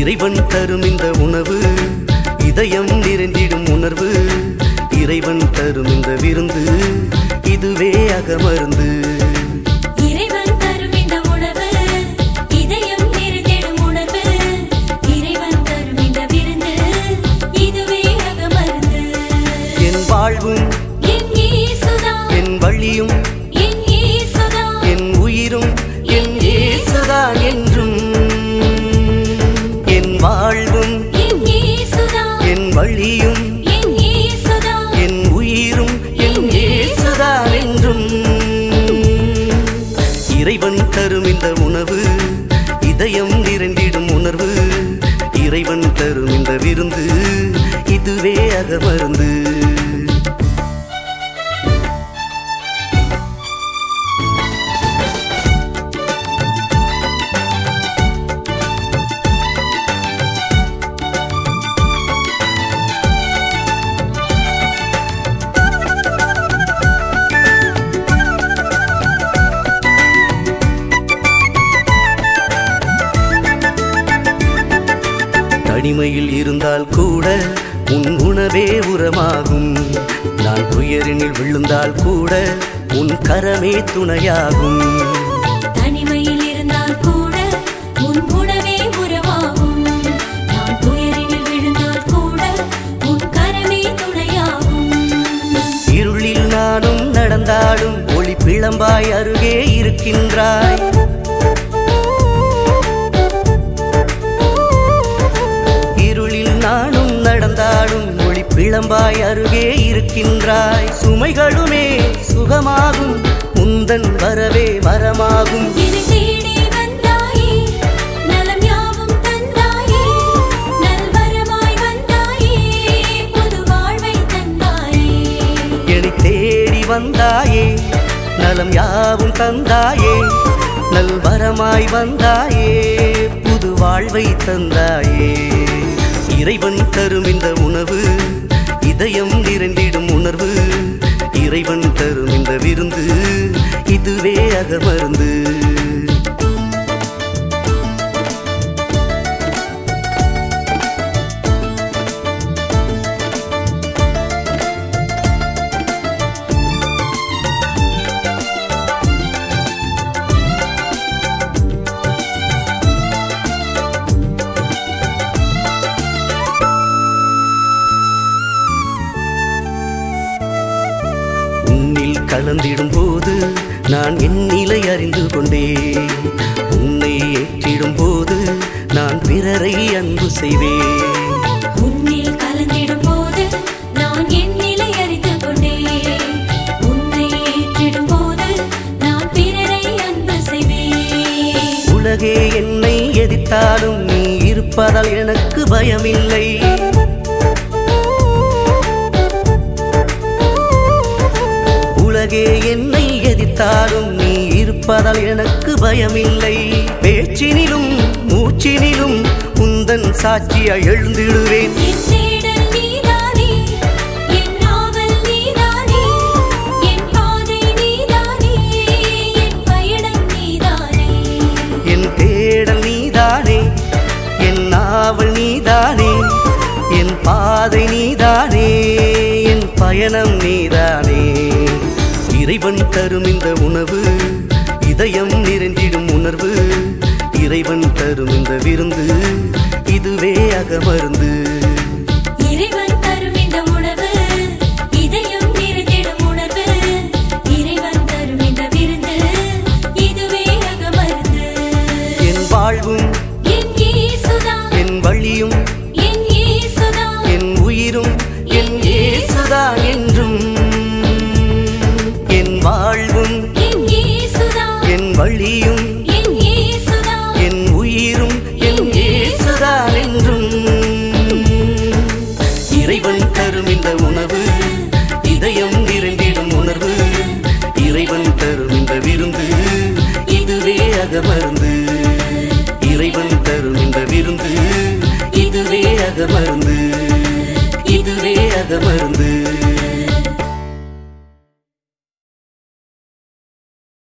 இறைவன் தரும் இந்த உணவு இதயம் நிறைந்திடும் உணர்வு இறைவன் தரும் இந்த விருந்து இதுவே அகமருந்து இறைவன் தரும் இந்த உணவு இதயம் நிறைந்திடும் உணர்வு இறைவன் தரும் இந்த விருந்து இதுவே அகமருந்து என் வாழ்வும் என் இயேசுதான் என் வழியும் என் இயேசுதான் என் உயிரும் என் இயேசுதான் என்றும் என் வாழ்வும் என் இயேசுதான் என் வழியும் என் இயேசுதான் என் உயிரும் என் இயேசுதான் என்றும் இறைவன் தரும் இந்த உணவு இதயம் நிறைந்திடும் உணர்வு இறைவன் தரும் இந்த விருந்து இதுவே அகமருந்து தனிமையில் இருந்தால் கூட உன் உணவே உரமாகும் நான் துயரினில் விழுந்தால் கூட உன் கரமே துணையாகும் தனிமையில் இருந்தால் கூட உன் உணவே உறவாகும் நான் துயரினில் விழுந்தால் கூட உன் கரமே துணையாகும் இருளில் நானும் நடந்தாலும் ஒளி பிளம்பாய் அருகே இருக்கின்றாய் இருளில் நானும் நடந்தாலும் ஒளி பிளம்பாய் அருகே இருக்கின்றாய் சுமைகளுமே சுகமாகும் உந்தன் வரவே வரமாகும் என்னை தேடி வந்தாயே நலம் யாவும் தந்தாயே நல்வரமாய் வந்தாயே புது வாழ்வை தந்தாயே என்னை தேடி வந்தாயே நலம் யாவும் தந்தாயே நல்வரமாய் வந்தாயே புது வாழ்வை தந்தாயே இறைவன் தரும் இந்த உணவு இதயம் நிறைந்திடும் உணர்வு இறைவன் தரும் இந்த விருந்து இதுவே அகமருந்து உன்னில் கலந்திடும் போது நான் என் நிலை அறிந்து கொண்டேன் உன்னை ஏற்றிடும் போது நான் பிறரை அன்பு செய்வேன் உன்னில் கலந்திடும் போது நான் என் நிலை அறிந்து கொண்டேன் உன்னை ஏற்றிடும் போது நான் பிறரை அன்பு செய்வேன் உலகே என்னை எதிர்த்தாலும் நீ இருப்பதால் எனக்கு பயமில்லை உலகே என்னை எதிர்த்தாலும் நீ இருப்பதால் எனக்கு பயமில்லை பேச்சினிலும் மூச்சினிலும் உந்தன் சாட்சியா எழுந்திடுவேன் என் தேடல் நீதானே என் நாவல் நீதானே என் பாதை நீதானே என் பயணம் நீதானே என் தேடல் நீதானே என் நாவல் நீதானே என் பாதை நீதானே என் பயணம் நீதானே இறைவன் தரும் இந்த உணவு இதயம் நிறைந்திடும் உணர்வு இறைவன் தரும் இந்த விருந்து இதுவே அகமருந்து இறைவன் தரும் இந்த உணவு இதயம் நிறைந்திடும் உணர்வு இறைவன் தரும் இந்த விருந்து இதுவே அகமருந்து என் வாழ்வும் என் இயேசுதான் என் வழியும் என் இயேசுதான் என் உயிரும் என் இயேசுதான் என்றும் என் வாழ்வும் என் இயேசுதான் என் வழியும் என் இயேசுதான் என் உயிரும் என் இயேசுதான் என்றும் இறைவன் தரும் இந்த உணவு இதயம் நிறைந்திடும் உணர்வு இறைவன் தரும் இந்த விருந்து இதுவே அகமருந்து இறைவன் தரும் இந்த விருந்து இதுவே அகமருந்து இதுவே அகமருந்து